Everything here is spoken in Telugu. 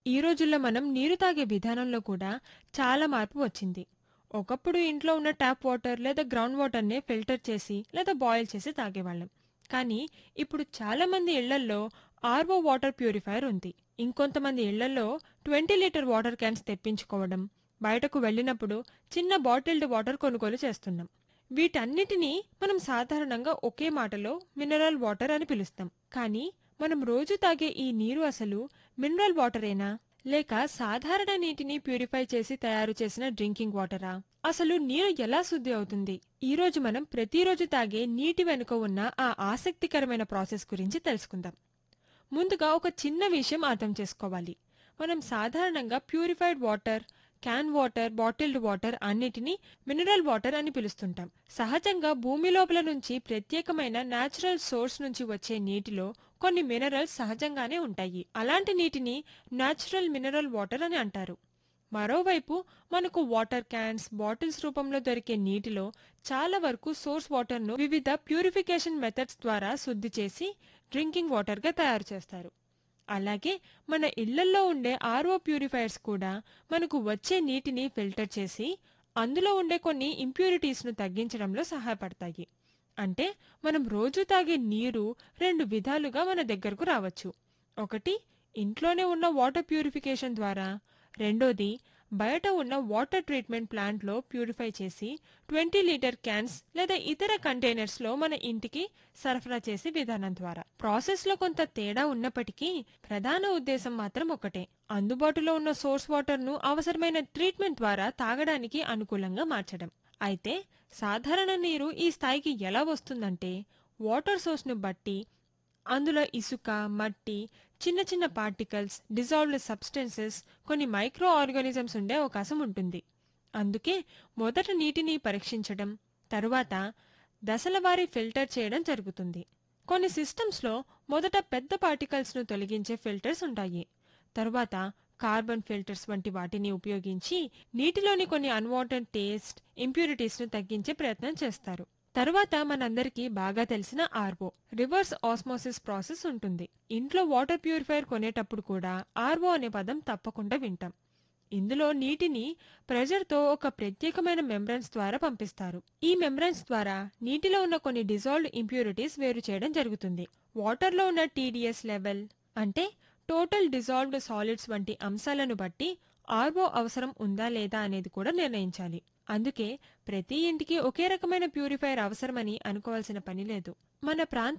ఈ రోజుల్లో మనం నీరు తాగే విధానంలో కూడా చాలా మార్పు వచ్చింది ఒకప్పుడు ఇంట్లో ఉన్న ట్యాప్ వాటర్ లేదా గ్రౌండ్ వాటర్నే ఫిల్టర్ చేసి లేదా బాయిల్ చేసి తాగేవాళ్ళం కానీ ఇప్పుడు చాలా మంది ఇళ్లల్లో ఆర్ఓ వాటర్ ప్యూరిఫైయర్ ఉంది ఇంకొంతమంది ఇళ్లలో ట్వంటీ లీటర్ వాటర్ క్యాన్స్ తెప్పించుకోవడం బయటకు వెళ్ళినప్పుడు చిన్న బాటిల్డ్ వాటర్ కొనుగోలు చేస్తున్నాం వీటన్నిటినీ మనం సాధారణంగా ఒకే మాటలో మినరల్ వాటర్ అని పిలుస్తాం కానీ మనం రోజు తాగే ఈ నీరు అసలు మినరల్ వాటరేనా లేక సాధారణ నీటిని ప్యూరిఫై చేసి తయారు చేసిన డ్రింకింగ్ వాటరా అసలు నీరు ఎలా శుద్ధి అవుతుంది ఈ రోజు మనం ప్రతిరోజు తాగే నీటి వెనుక ఉన్న ఆ ఆసక్తికరమైన ప్రాసెస్ గురించి తెలుసుకుందాం ముందుగా ఒక చిన్న విషయం అర్థం చేసుకోవాలి మనం సాధారణంగా purified water can water bottled water అన్నిటినీ మినరల్ వాటర్ అని పిలుస్తుంటాం సహజంగా భూమి లోపల నుంచి ప్రత్యేకమైన నేచురల్ సోర్స్ నుంచి వచ్చే నీటిలో కొన్ని మినరల్స్ సహజంగానే ఉంటాయి అలాంటి నీటిని నేచురల్ మినరల్ వాటర్ అని అంటారు మరోవైపు మనకు వాటర్ క్యాన్స్ బాటిల్స్ రూపంలో దొరికే నీటిలో చాలా వరకు సోర్స్ వాటర్ను వివిధ ప్యూరిఫికేషన్ మెథడ్స్ ద్వారా శుద్ధి చేసి డ్రింకింగ్ వాటర్గా తయారు చేస్తారు అలాగే మన ఇళ్లల్లో ఉండే ఆర్ఓ ప్యూరిఫైయర్స్ కూడా మనకు వచ్చే నీటిని ఫిల్టర్ చేసి అందులో ఉండే కొన్ని ఇంప్యూరిటీస్ను తగ్గించడంలో సహాయపడతాయి అంటే మనం రోజు తాగే నీరు రెండు విధాలుగా మన దగ్గరకు రావచ్చు ఒకటి ఇంట్లోనే ఉన్న వాటర్ ప్యూరిఫికేషన్ ద్వారా రెండోది బయట ఉన్న వాటర్ ట్రీట్మెంట్ ప్లాంట్లో ప్యూరిఫై చేసి ట్వంటీ లీటర్ క్యాన్స్ లేదా ఇతర కంటైనర్స్ లో మన ఇంటికి సరఫరా చేసే విధానం ద్వారా ప్రాసెస్ లో కొంత తేడా ఉన్నప్పటికీ ప్రధాన ఉద్దేశం మాత్రం ఒకటే అందుబాటులో ఉన్న సోర్స్ వాటర్ ను అవసరమైన ట్రీట్మెంట్ ద్వారా తాగడానికి అనుకూలంగా మార్చడం అయితే సాధారణ నీరు ఈ స్థాయికి ఎలా వస్తుందంటే వాటర్ సోర్స్ ను బట్టి అందులో ఇసుక మట్టి చిన్న చిన్న పార్టికల్స్ డిజాల్వ్డ్ సబ్స్టెన్సెస్ కొన్ని మైక్రో ఆర్గానిజమ్స్ ఉండే అవకాశం ఉంటుంది అందుకే మొదట నీటిని పరీక్షించడం తరువాత దశలవారీ ఫిల్టర్ చేయడం జరుగుతుంది కొన్ని సిస్టమ్స్లో మొదట పెద్ద పార్టికల్స్ను తొలగించే ఫిల్టర్స్ ఉంటాయి తరువాత కార్బన్ ఫిల్టర్స్ వంటి వాటిని ఉపయోగించి నీటిలోని కొన్ని అన్వాంటెడ్ టేస్ట్ ఇంప్యూరిటీస్ను తగ్గించే ప్రయత్నం చేస్తారు తరువాత మనందరికీ బాగా తెలిసిన ఆర్ఓ రివర్స్ ఆస్మోసిస్ ప్రాసెస్ ఉంటుంది ఇంట్లో వాటర్ ప్యూరిఫైయర్ కొనేటప్పుడు కూడా ఆర్ఓ అనే పదం తప్పకుండా వింటాం ఇందులో నీటిని ప్రెజర్తో ఒక ప్రత్యేకమైన మెంబ్రెన్స్ ద్వారా పంపిస్తారు ఈ మెంబ్రెన్స్ ద్వారా నీటిలో ఉన్న కొన్ని డిజాల్వ్డ్ ఇంప్యూరిటీస్ వేరు చేయడం జరుగుతుంది వాటర్లో ఉన్న టీడీఎస్ లెవెల్ అంటే టోటల్ డిజాల్వ్డ్ సాలిడ్స్ వంటి అంశాలను బట్టి ఆర్ఓ అవసరం ఉందా లేదా అనేది కూడా నిర్ణయించాలి అందుకే ప్రతి ఇంటికి ఒకే రకమైన ప్యూరిఫైయర్ అవసరమని అనుకోవాల్సిన పని లేదు మన ప్రాంత